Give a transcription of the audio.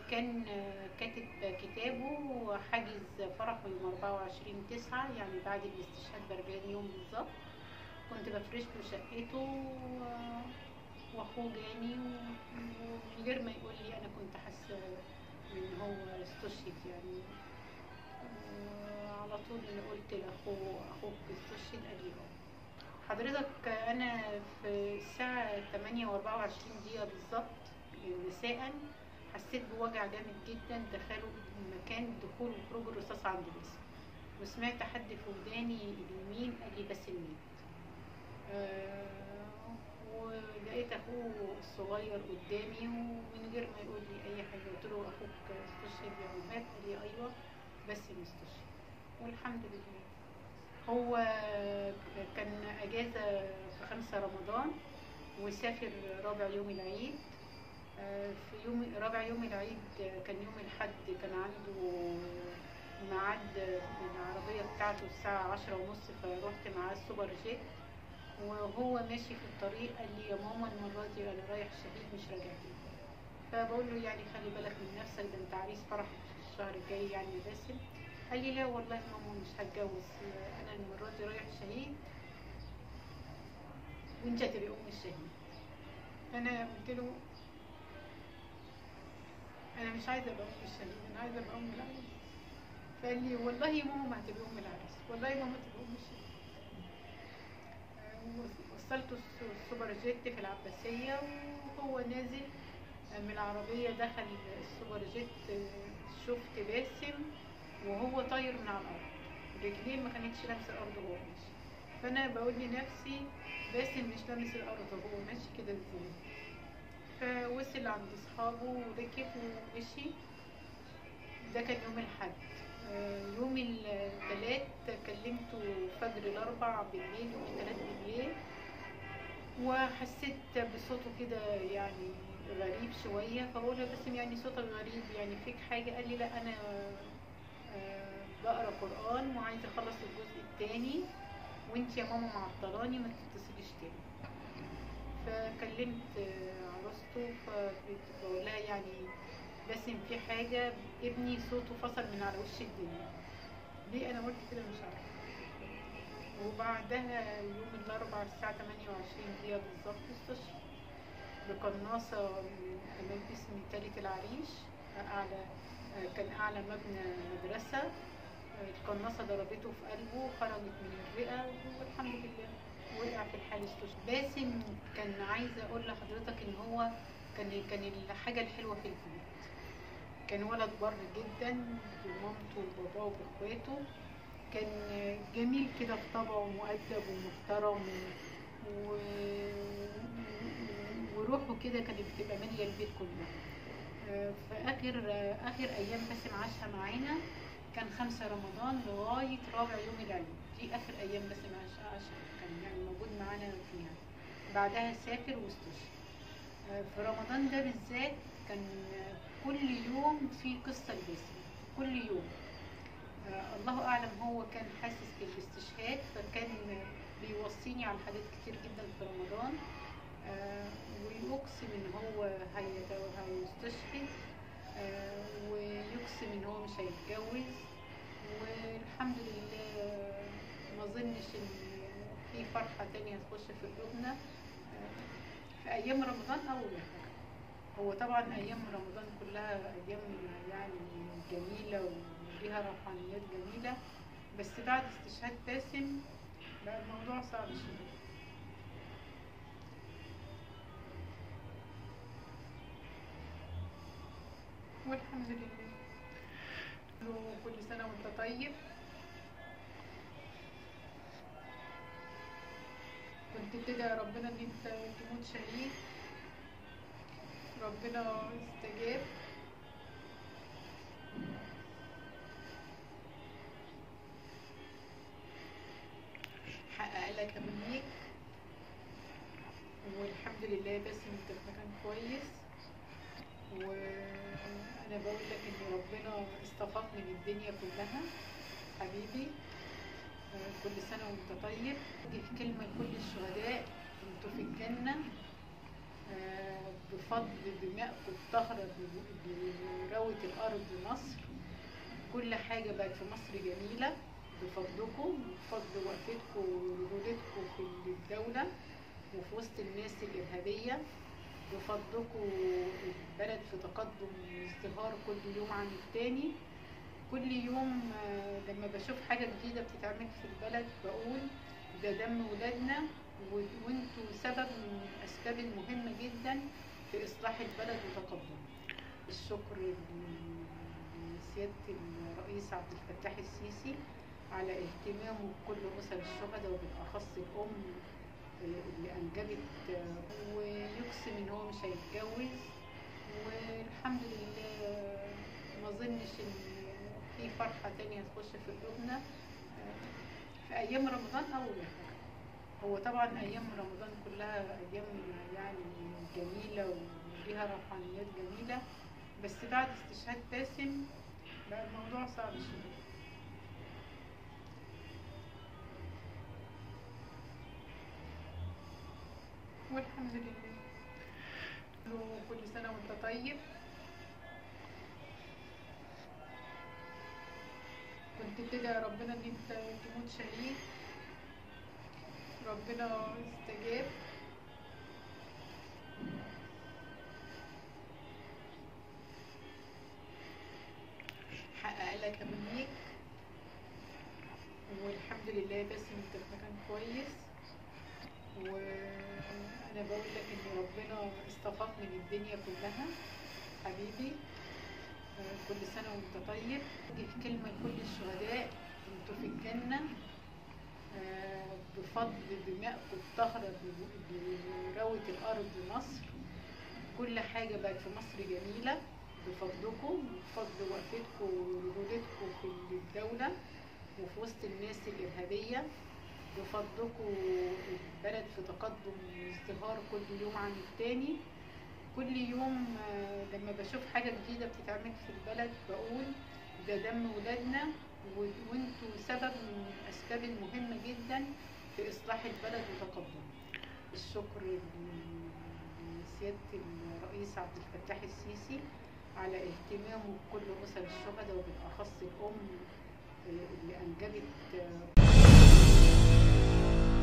كان آه، كاتب كتابه حاجز فرحه يوم 24 تسعة يعني بعد الاستشهاد ب 40 يوم بالظبط كنت بفرش له شقته و- واخوه جاني و- ومن غير ما يقول لي انا كنت حاسه ان هو استشهد يعني وعلى طول قلت لاخوه اخوك استشهد قال لي اه حضرتك انا في الساعه 8 و24 دقيقه بالظبط مساء حسيت بوجع جامد جدا دخلوا مكان دخول وخروج الرصاص عند جسمي وسمعت حد في وداني اليمين قال لي بس الميت آه ولقيت اخوه الصغير قدامي ومن غير ما يقول لي اي حاجه قلت له اخوك استشهد يا مات قال لي ايوه بس مستشهد والحمد لله هو كان اجازه في خمسة رمضان وسافر رابع يوم العيد آه، في يوم رابع يوم العيد آه، كان يوم الحد كان عنده ميعاد العربية بتاعته الساعة عشرة ونص فروحت معاه السوبر جيت وهو ماشي في الطريق قال لي يا ماما المرة دي أنا رايح شهيد مش راجع تاني فبقول له يعني خلي بالك من نفسك ده أنت عريس فرح الشهر الجاي يعني يا باسم قال لي لا والله يا ماما مش هتجوز أنا المرة دي رايح شهيد وأنت هتبقي أم الشهيد فأنا قلت له انا مش عايزه ابقى ام الشهيد انا عايزه ابقى ام العريس فقال لي والله يا ماما ما هتبقى ام العريس والله يا ماما تبقى ام الشهيد آه، وصلته الس- السوبر جيت في العباسيه وهو نازل من العربيه دخل السوبر جيت آه، شفت باسم وهو طاير من على الارض رجليه ما كانتش لامسه الارض وهو ماشي فانا بقول لنفسي باسم مش لامس الارض وهو ماشي كده ازاي فوصل عند اصحابه وركب ومشي ده كان يوم الحد آه، يوم الثلاث كلمته فجر الاربع بالليل يوم الثلاث بالليل وحسيت بصوته كده يعني غريب شوية فبقول له بس يعني صوتك غريب يعني فيك حاجة قال لي لا أنا آه، بقرا قرآن وعايزة أخلص الجزء التاني وانت يا ماما معطلاني ما تتصليش تاني فكلمت آه، عروسته فبقول لها يعني باسم في حاجة ابني صوته فصل من على وش الدنيا ليه أنا قلت كده مش عارفة وبعدها يوم الأربعاء الساعة 28 دقيقة بالظبط استشهد بقناصة من أمام اسم تالت العريش أعلى آه، كان أعلى مبنى مدرسة آه، القناصة ضربته في قلبه خرجت من الرئة والحمد لله وقع في الحال استشهد باسم كان عايزة أقول لحضرتك إن هو كان كان الحاجة الحلوة في البيت كان ولد بر جدا بمامته وباباه وباخواته كان جميل كده في طبعه مؤدب ومحترم و... وروحه كده كانت بتبقى مالية البيت كله آه، في آخر آه، آخر أيام باسم عاشها معانا كان خمسة رمضان لغاية رابع يوم العيد دي آخر أيام باسم عاشها عاشها كان يعني موجود معانا فيها بعدها سافر واستشهد آه، في رمضان ده بالذات كان آه، كل يوم في قصة لباسم كل يوم آه، الله اعلم هو كان حاسس بالاستشهاد فكان بيوصيني على حاجات كتير جدا في رمضان آه، ويقسم ان هو هيت- هيستشهد آه، ويقسم ان هو مش هيتجوز والحمد لله ما اظنش ان في فرحه تانية تخش في قلوبنا آه، في ايام رمضان اول حاجه هو طبعا ايام رمضان كلها ايام يعني جميله وليها روحانيات جميله بس بعد استشهاد باسم بقى الموضوع صعب شويه والحمد لله كل سنه وانت طيب كنت بتدعي ربنا ان انت تموت شهيد ربنا استجاب حقق لك امنيك والحمد لله باسم انت في مكان كويس وانا بقول لك ان ربنا اصطفاك من الدنيا كلها حبيبي آه، كل سنه وانت طيب دي كلمه لكل الشهداء انتوا في الجنه آه، بفضل دماءكم الطاهرة لروة الأرض مصر كل حاجة بقت في مصر جميلة بفضلكم بفضل وقفتكم ورجولتكم في الدولة وفي وسط الناس الإرهابية بفضلكم البلد في تقدم وازدهار كل يوم عن التاني كل يوم آه، لما بشوف حاجة جديدة بتتعمل في البلد بقول ده دم ولادنا و- وانتوا سبب من الأسباب المهمة جدا في إصلاح البلد وتقدمه الشكر ل- لسيادة الرئيس عبد الفتاح السيسي على اهتمامه بكل أسر الشهداء وبالأخص الأم اللي أنجبت آه، ويقسم إن هو مش هيتجوز والحمد لله ما أظنش إن في فرحة تانية تخش في قلوبنا آه، في أيام رمضان أول حاجة هو طبعا أيام رمضان كلها أيام يعني جميلة وليها روحانيات جميلة بس بعد استشهاد باسم بقى الموضوع صعب شوية والحمد لله له كل سنة وانت طيب كنت بتدعي ربنا ان انت تموت شهيد ربنا استجاب حقق لك امنيك والحمد لله باسم انت في مكان كويس وانا بقول لك ان ربنا اصطفاك من الدنيا كلها حبيبي آه، كل سنه وانت طيب دي كلمه لكل الشهداء انتوا في الجنه آه، بفضل دماءكم الطاهره لروة الارض مصر كل حاجه بقت في مصر جميله بفضلكم بفضل وقفتكم ورجولتكم في الدوله وفي وسط الناس الارهابيه بفضلكم البلد في تقدم وازدهار كل يوم عن التاني كل يوم آه، لما بشوف حاجة جديدة بتتعمل في البلد بقول ده دم ولادنا و- وانتوا سبب من الأسباب المهمة جدا في إصلاح البلد وتقدمه الشكر ل- لسيادة الرئيس عبد الفتاح السيسي على اهتمامه بكل أسر الشهداء وبالأخص الأم آه، اللي أنجبت آه،